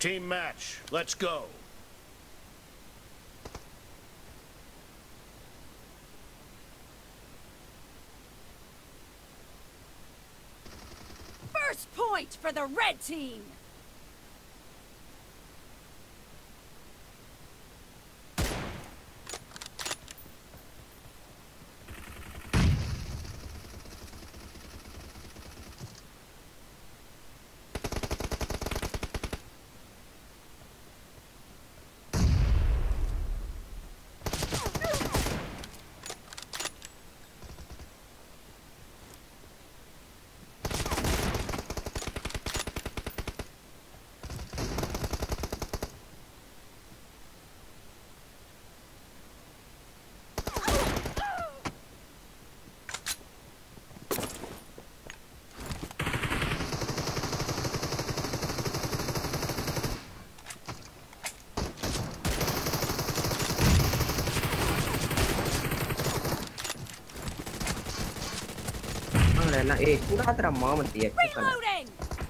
Team match. Let's go. First point for the red team. அவங்கள எல்லாம் ஏய் கூடாதுடா மாமத்திய Reloading.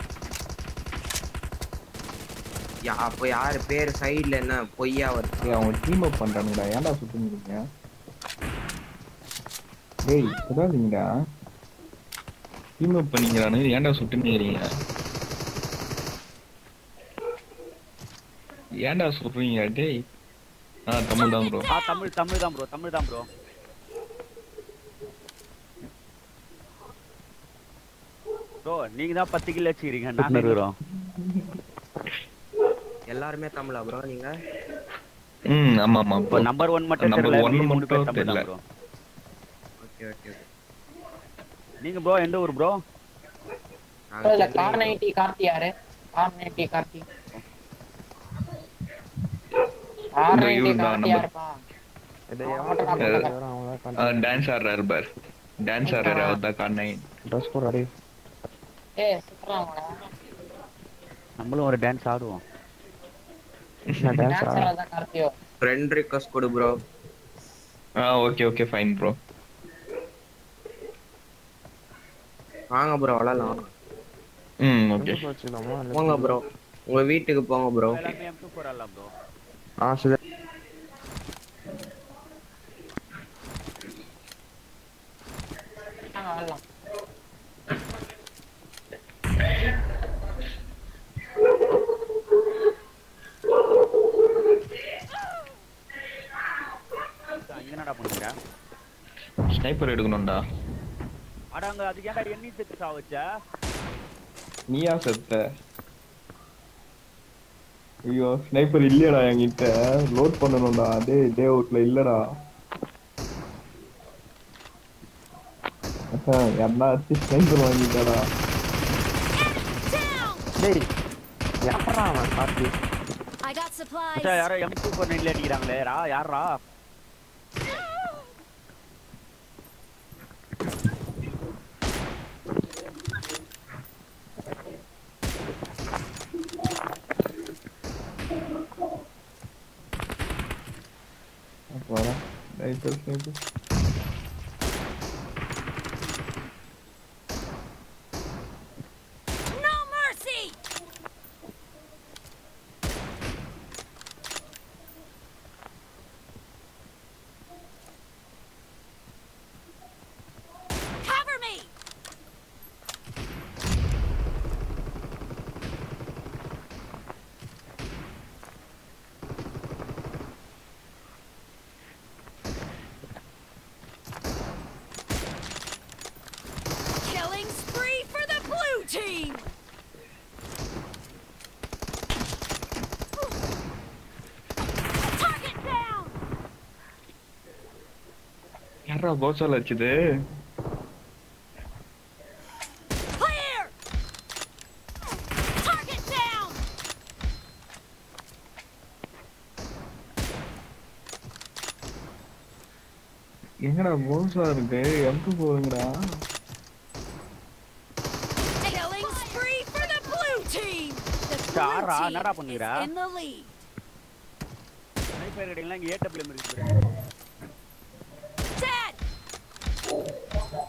யா அப்போ யாரு பேர் சைடுல என்ன பொய்யா வருது ஏய் அவங்க டீம் அப் பண்றானுங்கடா ஏன்டா சுத்துறீங்க டேய் சுடாதீங்கடா டீம் அப் பண்ணிக்கிறானு ஏன்டா சுட்டுனீங்க ஏன்டா சுடுறீங்க டேய் ஆ தமிழ் தான் ப்ரோ ஆ தமிழ் தமிழ் தான் ப்ரோ தமிழ் தான் ப்ரோ ப்ரோ நீங்க தான் பத்து கிலோ வச்சுக்கிறீங்க நாங்க இருக்கிறோம் எல்லாருமே தமிழா ப்ரோ நீங்க ம் ஆமா ஆமா இப்போ நம்பர் ஒன் மட்டும் Number தெரியல one மீதி மூணு பேர் மட்டும் தமிழ் தான் தெரியல. ப்ரோ ஓகே ஓகே நீங்க ப்ரோ எந்த ஊர் ப்ரோ இல்ல கார் நைன்டி கார்த்தி யாரு கார் நைன்டி கார்த்தி கார் இந்த நைன்டி இவன் தான் கார்த்தி நம்ம- யாருப்பா அவன்கிட்ட நான் டான்ஸ் ஆடுறாரு பார் டான்ஸ் ஆடுறாரு அவர் தான் காரணம் ட்ரெஸ் போடுறாரு ஏய் சுத்துறாங்களா நம்மளும் ஒரு டான்ஸ் ஆடுவோம் டான்ஸர் தான் கார்த்தியோ ஃப்ரெண்ட் ரிக்வெஸ்ட் கொடு ப்ரோ ஆ ஓகே ஓகே ஃபைன் ப்ரோ வாங்க ப்ரோ விளாடலாம் ம் ஓகே போங்க ப்ரோ உங்க வீட்டுக்கு போங்க ப்ரோ எல்லாமே எம் டூ ஃபோர் ஆடலாம் ப்ரோ ஆ சரி நாங்க வரலாம் இங்க என்னடா பண்ணுங்க ஸ்னைப்பர் எடுக்கணும்டா அட அங்க அதுக்கு ஏன்டா எண்ணி செத்து சா வச்ச நீயா செத்த ஐயோ ஸ்னைப்பர் இல்லையடா என்கிட்ட லோட் பண்ணணும்டா டேய் டே அவுட்ல இல்லடா யாருன்னா ஸ்னைப்பர் வாங்கிட்டாடா Down. டேய் யாரா அவன் கார்த்தி I got supplies. மச்சான் யாரோ எம் டூ ஃபோர் நைன்ல அடிக்கிறாங்களே ரா யாரா போடா sniper sniper No mercy. Cover me. Killing spree for the blue team. Target down. யாரா கோசால் வச்சுது Clear. Target down. எங்கடா கோசா இருக்கு எம்டு போகுங்கடா Killing spree for the blue team. The blue சாரா, team என்னடா is பண்ணுகிறா? in the lead. ஸ்னைப்பர் கிடைக்கலாம் இங்க ஏடபிள்யூஎம் இருக்கு Dead.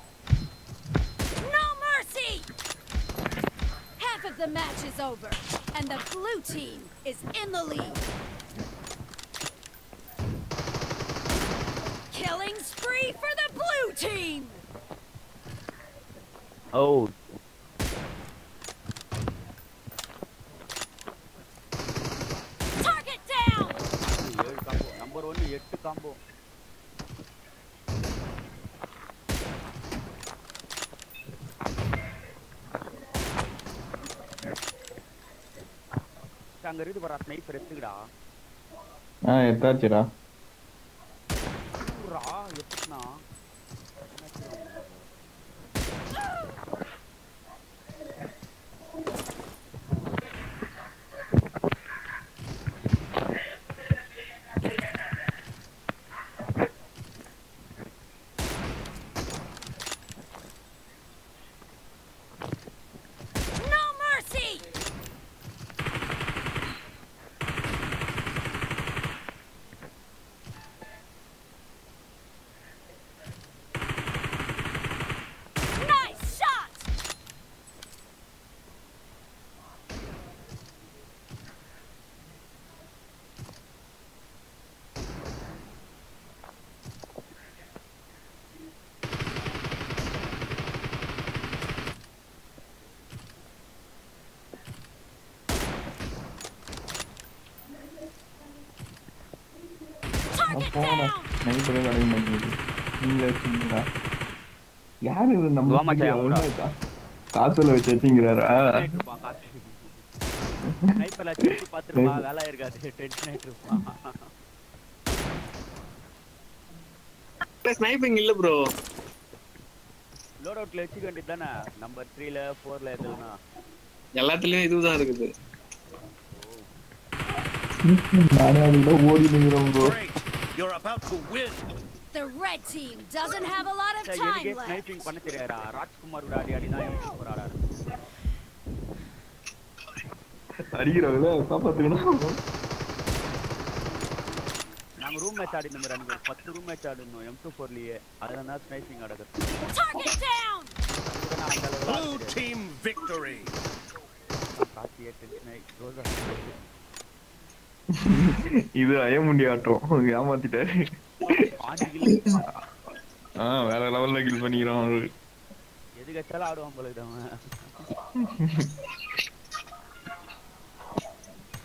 No mercy. Half of the match is over. And the blue team is in the lead. Killing spree for the blue team. ஓ Target down. ஏழு combo number ஒன்னு எட்டு combo அங்க இருக்குது பாரா sniper எடுத்துக்கடா ஆ எத்தாச்சுடா ஊரா எப்படின்னா No mercy. Nice shot. Target போன down. நைப்பரே கிடைக்க மாட்டேங்குது நீங்களே வச்சுங்களா யாரு இது நம்ம ஆமா, சார், அவரா. காசுல வச்சு வச்சுங்கிறாரா இருப்பான் காசு ஸ்னைப்பர்ல திருப்பி பார்த்துருப்பான் வேலை இருக்காது டென்ஷன் ஆயிட்டு இருப்பான் ஸ்னைப்பிங் இல்ல ப்ரோ லோட் அவுட்ல வச்சுக்க வேண்டியது தானே நம்பர் த்ரீல ஃபோர்ல எதுனா எல்லாத்துலயும் இதுதான் இருக்குது நானே அதுல ஓடி நிக்கிறோம் bro Great. You're about to win. The red team doesn't have a lot of sir time எனக்கே left. ஸ்னைப்பிங் பண்ண தெரியாதா ராஜ்குமார் கூட ஆடி ஆடி தான் எம் சூப்பர் ஆடாரு அடிக்கிறாங்களே காப்பாத்துக்கணும் நாங்க ரூம் மேட்ச் ஆடி நம்ம ரெண்டு பேரும் பத்து ரூம் மேட்ச் ஆடினோம் எம் டூ ஃபோர்லயே அதுல தான் ஸ்னைப்பிங் ஆடுறது Target down. நான் அந்த அளவுக்கு Blue ஆட தெரியாது. team victory. காசியே டென்ஷன் ஆகி ரோசா இது அயமுண்டி ஆட்டம் ஏமாத்திட்டாரு பாஞ்சு கிலோ ஆ வேற லெவல்ல கில் பண்ணிக்கிறான் அவரு எதுக்கு வச்சாலும் ஆடுவான் போல இது அவன்